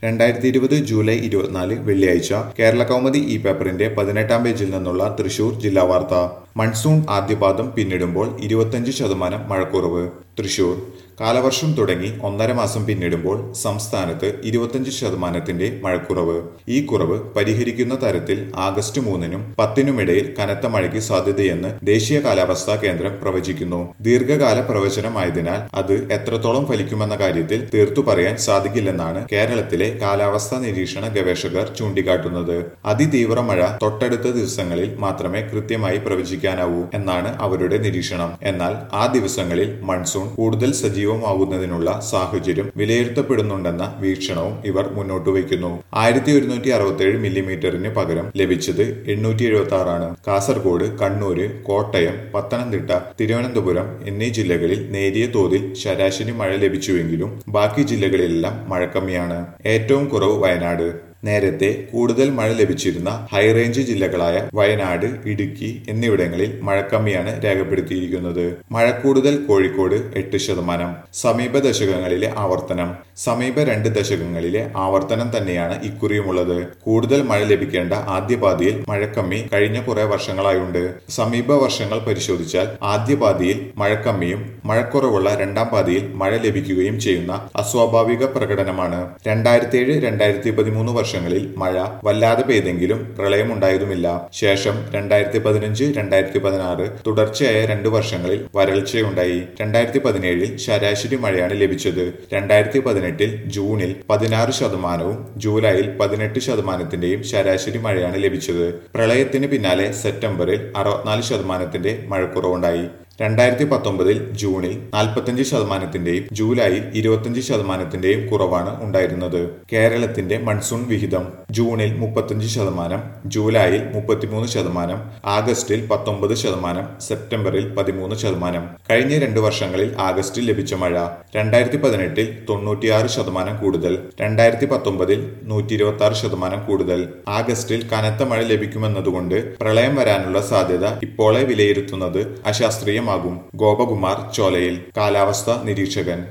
രണ്ടായിരത്തി ഇരുപത് ജൂലൈ ഇരുപത്തിനാല് വെള്ളിയാഴ്ച കേരള കൗമുദി ഈ പേപ്പറിന്റെ പതിനെട്ടാം പേജിൽ നിന്നുള്ള തൃശൂർ ജില്ലാ വാർത്ത മൺസൂൺ ആദ്യപാദം പിന്നിടുമ്പോൾ ഇരുപത്തഞ്ച് ശതമാനം മഴക്കുറവ് തൃശൂർ കാലവർഷം തുടങ്ങി ഒന്നര മാസം പിന്നിടുമ്പോൾ സംസ്ഥാനത്ത് ഇരുപത്തഞ്ച് ശതമാനത്തിന്റെ മഴക്കുറവ് ഈ കുറവ് പരിഹരിക്കുന്ന തരത്തിൽ ആഗസ്റ്റ് മൂന്നിനും പത്തിനുമിടയിൽ കനത്ത മഴയ്ക്ക് സാധ്യതയെന്ന് ദേശീയ കാലാവസ്ഥാ കേന്ദ്രം പ്രവചിക്കുന്നു ദീർഘകാല പ്രവചനമായതിനാൽ അത് എത്രത്തോളം ഫലിക്കുമെന്ന കാര്യത്തിൽ തീർത്തു പറയാൻ സാധിക്കില്ലെന്നാണ് കേരളത്തിലെ കാലാവസ്ഥാ നിരീക്ഷണ ഗവേഷകർ ചൂണ്ടിക്കാട്ടുന്നത് അതിതീവ്ര മഴ തൊട്ടടുത്ത ദിവസങ്ങളിൽ മാത്രമേ കൃത്യമായി പ്രവചിക്കാനാവൂ എന്നാണ് അവരുടെ നിരീക്ഷണം എന്നാൽ ആ ദിവസങ്ങളിൽ മൺസൂൺ കൂടുതൽ സജീവമാകുന്നതിനുള്ള സാഹചര്യം വിലയിരുത്തപ്പെടുന്നുണ്ടെന്ന വീക്ഷണവും ഇവർ മുന്നോട്ട് വയ്ക്കുന്നു ആയിരത്തി ഒരുന്നൂറ്റി അറുപത്തേഴ് മില്ലിമീറ്ററിന് പകരം ലഭിച്ചത് എണ്ണൂറ്റി എഴുപത്തി ആറാണ് കാസർഗോഡ് കണ്ണൂര് കോട്ടയം പത്തനംതിട്ട തിരുവനന്തപുരം എന്നീ ജില്ലകളിൽ നേരിയ തോതിൽ ശരാശരി മഴ ലഭിച്ചുവെങ്കിലും ബാക്കി ജില്ലകളിലെല്ലാം മഴ കമ്മിയാണ് ഏറ്റവും കുറവ് വയനാട് നേരത്തെ കൂടുതൽ മഴ ലഭിച്ചിരുന്ന ഹൈറേഞ്ച് ജില്ലകളായ വയനാട് ഇടുക്കി എന്നിവിടങ്ങളിൽ മഴക്കമ്മിയാണ് രേഖപ്പെടുത്തിയിരിക്കുന്നത് മഴ കൂടുതൽ കോഴിക്കോട് എട്ട് ശതമാനം സമീപ ദശകങ്ങളിലെ ആവർത്തനം സമീപ രണ്ട് ദശകങ്ങളിലെ ആവർത്തനം തന്നെയാണ് ഇക്കുറിയുമുള്ളത് കൂടുതൽ മഴ ലഭിക്കേണ്ട ആദ്യ പാതിയിൽ മഴക്കമ്മി കഴിഞ്ഞ കുറെ വർഷങ്ങളായുണ്ട് സമീപ വർഷങ്ങൾ പരിശോധിച്ചാൽ ആദ്യ പാതിയിൽ മഴക്കമ്മിയും മഴക്കുറവുള്ള രണ്ടാം പാതിയിൽ മഴ ലഭിക്കുകയും ചെയ്യുന്ന അസ്വാഭാവിക പ്രകടനമാണ് രണ്ടായിരത്തി ഏഴ് രണ്ടായിരത്തി പതിമൂന്ന് വർഷങ്ങളിൽ മഴ വല്ലാതെ പെയ്തെങ്കിലും പ്രളയമുണ്ടായതുമില്ല ശേഷം രണ്ടായിരത്തി പതിനഞ്ച് രണ്ടായിരത്തി പതിനാറ് തുടർച്ചയായ രണ്ടു വർഷങ്ങളിൽ വരൾച്ചയുണ്ടായി രണ്ടായിരത്തി പതിനേഴിൽ ശരാശരി മഴയാണ് ലഭിച്ചത് രണ്ടായിരത്തി പതിനെട്ടിൽ ജൂണിൽ പതിനാറ് ശതമാനവും ജൂലൈയിൽ പതിനെട്ട് ശതമാനത്തിന്റെയും ശരാശരി മഴയാണ് ലഭിച്ചത് പ്രളയത്തിന് പിന്നാലെ സെപ്റ്റംബറിൽ അറുപത്തിനാല് ശതമാനത്തിന്റെ മഴക്കുറവുണ്ടായി രണ്ടായിരത്തി പത്തൊമ്പതിൽ ജൂണിൽ നാൽപ്പത്തഞ്ച് ശതമാനത്തിന്റെയും ജൂലൈയിൽ ഇരുപത്തഞ്ച് ശതമാനത്തിന്റെയും കുറവാണ് ഉണ്ടായിരുന്നത് കേരളത്തിന്റെ മൺസൂൺ വിഹിതം ജൂണിൽ മുപ്പത്തഞ്ച് ശതമാനം ജൂലൈയിൽ മുപ്പത്തിമൂന്ന് ശതമാനം ആഗസ്റ്റിൽ പത്തൊമ്പത് ശതമാനം സെപ്റ്റംബറിൽ പതിമൂന്ന് ശതമാനം കഴിഞ്ഞ രണ്ട് വർഷങ്ങളിൽ ആഗസ്റ്റിൽ ലഭിച്ച മഴ രണ്ടായിരത്തി പതിനെട്ടിൽ തൊണ്ണൂറ്റിയാറ് ശതമാനം കൂടുതൽ രണ്ടായിരത്തി പത്തൊമ്പതിൽ നൂറ്റി ഇരുപത്തി ആറ് ശതമാനം കൂടുതൽ ആഗസ്റ്റിൽ കനത്ത മഴ ലഭിക്കുമെന്നതുകൊണ്ട് പ്രളയം വരാനുള്ള സാധ്യത ഇപ്പോളെ വിലയിരുത്തുന്നത് അശാസ്ത്രീയമാകും ഗോപകുമാർ ചോലയിൽ കാലാവസ്ഥ നിരീക്ഷകൻ